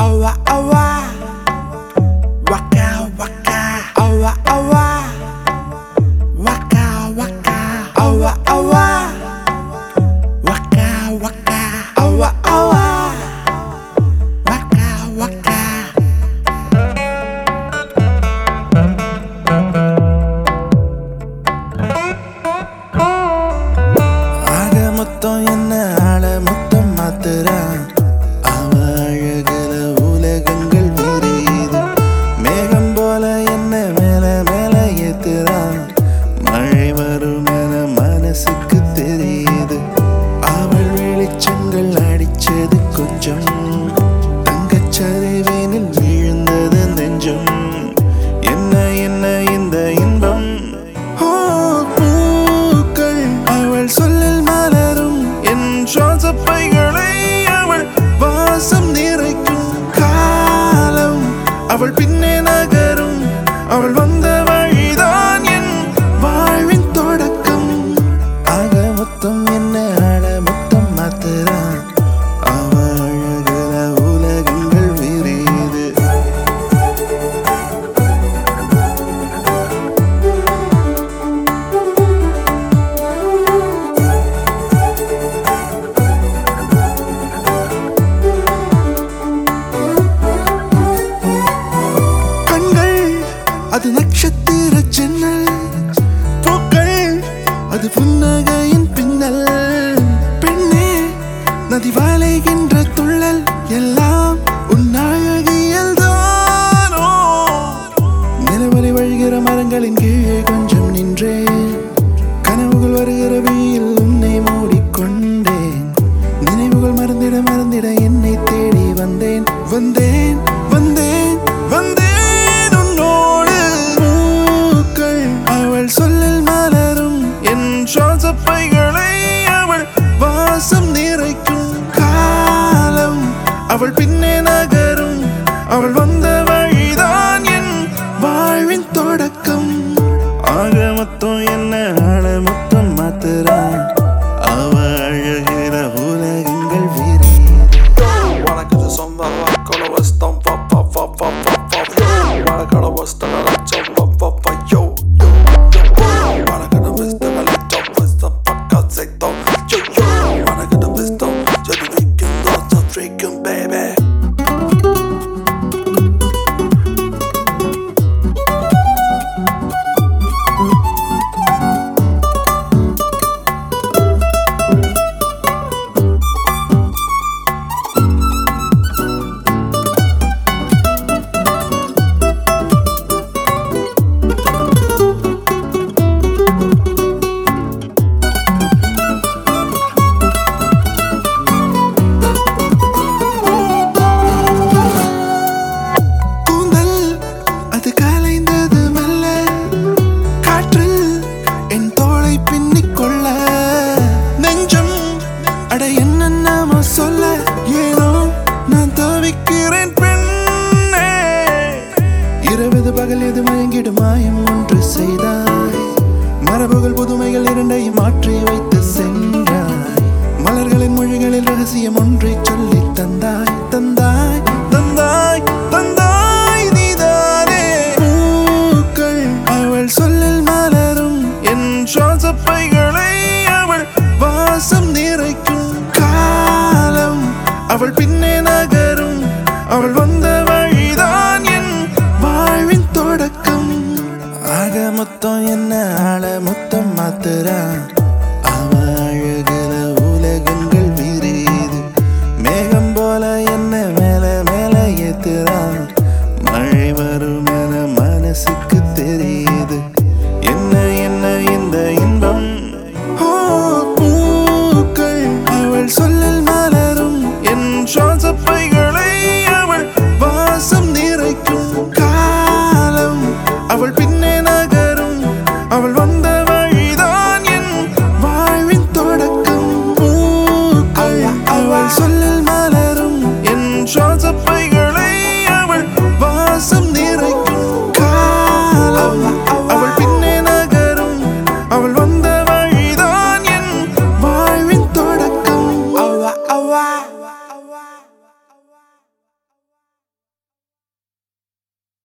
awa awa waka waka awa awa waka waka awa awa waka waka awa awa waka waka ஆக மொத்தம் என்ன ஆள மொத்தம் மாத்துறான் அவ அழகுல உலகங்கள் விரியுது மேகம் போல என்ன மேல மேல ஏத்துறான் மழை வரும் என மனசுக்கு தெரியுது அவள் வெளிச்சங்கள் அடிச்சது கொஞ்சம் தங்கச்சரிவேனில் விழுந்தது நெஞ்சம் என்ன என்ன இந்த இன்பம் ஓ, பூக்கள் அவள் சொல்லில் மலரும் என் சுவாசப்பைகளை அவள் வாசம் நிறைக்கும் காலம் அவள் பின்னே நகரும் அவள் வந்த வழிதான் என் வாழ்வின் தொடக்கம் ஆக மொத்தம் என்ன ஆட மொத்தம் மாத்துறான் அவ அழகுல உலகங்கள் விரியுது கண்கள் அது நட்சத்திர ஜன்னல் பூக்கள் அது புன்னகையின் பின்னல் பெண்ணே நதி வாழைகின்ற துள்ளல் எல்லாம் உன் அழகியல் தானோ நிலவரை வழிகிற மரங்களின் கீழே கொஞ்சம் நின்றேன் கனவுகள் வருகிற வெயில் உன்னை மூடிக்கொண்டேன் நினைவுகள் மறந்திட மறந்திட என்னை தேடி வந்தேன் வந்தேன் வந்தேன் வந்தேன் உன்னோடு பூக்கள் அவள் சொல்லல் மலரும் என் சுவாசப்பைகளை அவள் வாசம் நிறைக்கும் காலம் அவள் பின்னே நகரும் அவள் வந்த வழிதான் என் வாழ்வின் தொடக்கம் ஆக மொத்தம் என்ன ஆள மொத்தம் மாத்துறான் அவ அழகிற உலகங்கள் விரியுது Wanna get some of my color was done for for for for for for yo. Wanna get a was done a lot for for for yo yo yo. Wanna get a was done a lot for the fuck out say yo yo. Wanna get a was done so the weekend does the freaking baby. கூந்தல் அது கலைந்தது மெல்ல காற்றில் என் தோளை பின்னிக் கொள்ள நெஞ்சம் அட என்ன நாம சொல்ல ஏனோ நான் தவிக்கிறேன் பெண்ணே இரவது பகல் எது மயங்கிடு மாயம் ஒன்று செய்தாய் மரபுகள் புதுமைகள் இரண்டையும் மாற்றி வைத்து சென்றாய் மலர்களின் மொழிகளில் ரகசியம் ஒன்றை சொல்லி தந்தாய் தந்தாய் தந்தாய் தந்தாய் நீதானே பூக்கள் அவள் சொல்லல் மலரும் என் சுவாசப்பைகளை அவள் வாசம் நிறைக்கும் காலம் அவள் பின்னே நகரும் அவள் வந்த வழிதான் என் வாழ்வின் தொடக்கம் ஆக மொத்தம் என்ன ஆள மொத்தம் மாத்துறான்